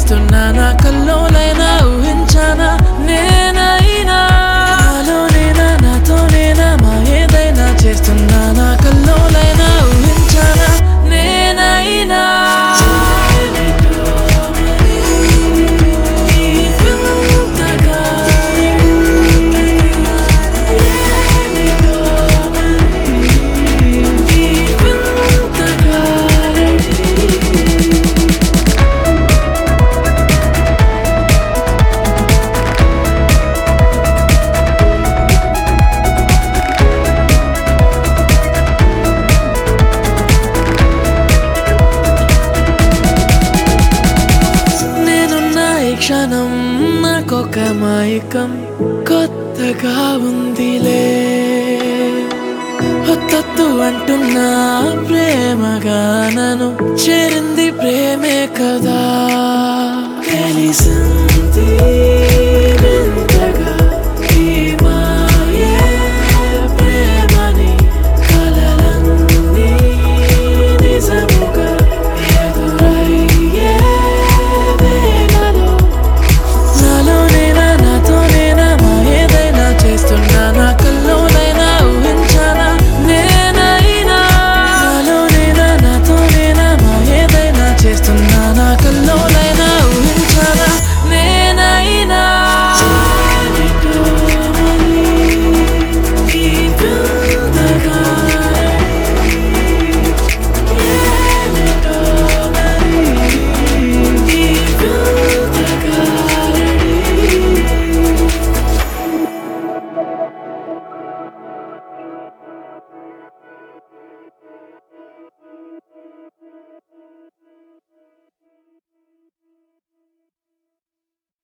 చేస్తున్నా నా కల్లోలైనా ఊహించానా నేనైనా నాలోనేనా నాతోనేనా మా ఏదైనా చేస్తున్నా నా కల్లోలైనా ఊహించానా నేనైనా నేనున్న ఈ క్షణం నాకొక మైకం కొత్తగా ఉందిలే హొత్తొత్తు అంటున్నా ప్రేమగా నన్ను చేరింది ప్రేమే కదా తెలిసింది